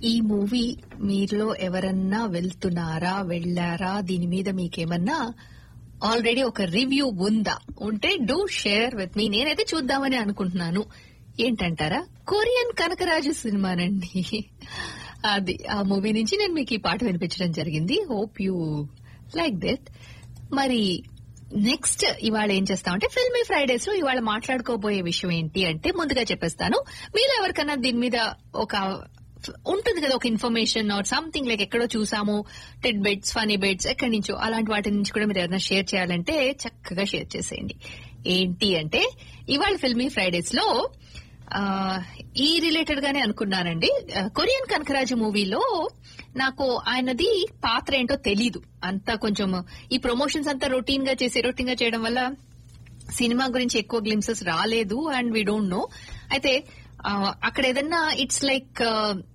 ఈ మూవీ మీలో ఎవరన్నా వెళ్తున్నారా వెళ్ళారా దీని మీద మీకేమన్నా ఆల్రెడీ ఒక రివ్యూ ఉందా ఉంటే డూ షేర్ విత్ మీ నేనైతే చూద్దామని అనుకుంటున్నాను ఏంటంటారా కొరియన్ కనకరాజు సినిమానండి అది ఆ మూవీ నుంచి నేను మీకు ఈ పాట వినిపించడం జరిగింది హోప్ యూ లైక్ దట్ మరి నెక్స్ట్ ఇవాళ ఏం చేస్తామంటే ఫిల్మీ ఫ్రైడేస్ లో ఇవాళ మాట్లాడుకోబోయే విషయం ఏంటి అంటే ముందుగా చెప్పేస్తాను మీరు ఎవరికన్నా దీని మీద ఒక ఉంటుంది కదా ఒక ఇన్ఫర్మేషన్ ఆర్ సంథింగ్ లైక్ ఎక్కడో చూసాము టెడ్ బెడ్స్ ఫనీ బెడ్స్ ఎక్కడి నుంచో అలాంటి వాటి నుంచి కూడా మీరు ఎవరైనా షేర్ చేయాలంటే చక్కగా షేర్ చేసేయండి ఏంటి అంటే ఇవాళ ఫిల్మీ ఫ్రైడేస్ లో ఆ, ఈ రిలేటెడ్ గానే అనుకున్నానండి ఆ, కొరియన్ కనకరాజు మూవీలో నాకు ఆయనది పాత్ర ఏంటో తెలీదు అంతా కొంచెం ఈ ప్రమోషన్స్ అంతా రొటీన్ గా చేసి రొటీన్ గా చేయడం వల్ల సినిమా గురించి ఎక్కువ గ్లిమ్సెస్ రాలేదు అండ్ వీ డోంట్ నో అయితే ఆ, అక్కడ ఏదన్నా ఇట్స్ లైక్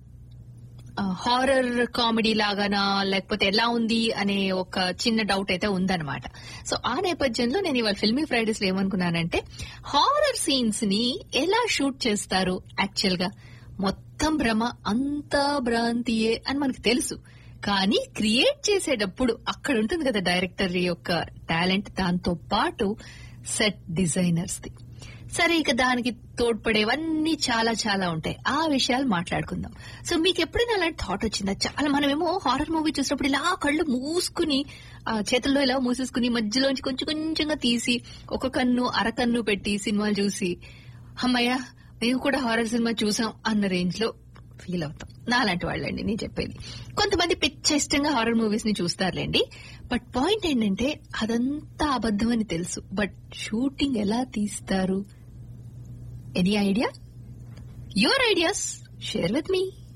హారర్ కామెడీ లాగానా లేకపోతే ఎలా ఉంది అనే ఒక చిన్న డౌట్ అయితే ఉందన్నమాట సో ఆ నేపథ్యంలో నేను ఇవాళ ఫిల్మీ ఫ్రైడేస్ లో ఏమనుకున్నానంటే హారర్ సీన్స్ ని ఎలా షూట్ చేస్తారు యాక్చువల్ గా మొత్తం భ్రమ అంతా భ్రాంతియే అని మనకు తెలుసు కానీ క్రియేట్ చేసేటప్పుడు అక్కడ ఉంటుంది కదా డైరెక్టర్ యొక్క టాలెంట్ దాంతో పాటు సెట్ డిజైనర్స్ ది సరే ఇక దానికి తోడ్పడేవన్నీ చాలా చాలా ఉంటాయి ఆ విషయాలు మాట్లాడుకుందాం సో మీకు ఎప్పుడైనా అలాంటి థాట్ వచ్చిందా చాలా మనమేమో హారర్ మూవీ చూసినప్పుడు ఇలా కళ్ళు మూసుకుని ఆ చేతుల్లో ఇలా మూసేసుకుని మధ్యలోంచి కొంచెం కొంచెంగా తీసి ఒక కన్ను అరకన్ను పెట్టి సినిమాలు చూసి అమ్మయ్య మేము కూడా హారర్ సినిమా చూసాం అన్న రేంజ్ లో ఫీల్ అవుతాం నాలాంటి వాళ్ళండి నేను చెప్పేది కొంతమంది పిచ్చ ఇష్టంగా హారర్ మూవీస్ ని చూస్తారులేండి బట్ పాయింట్ ఏంటంటే అదంతా అబద్ధం అని తెలుసు బట్ షూటింగ్ ఎలా తీస్తారు any idea your ideas share with me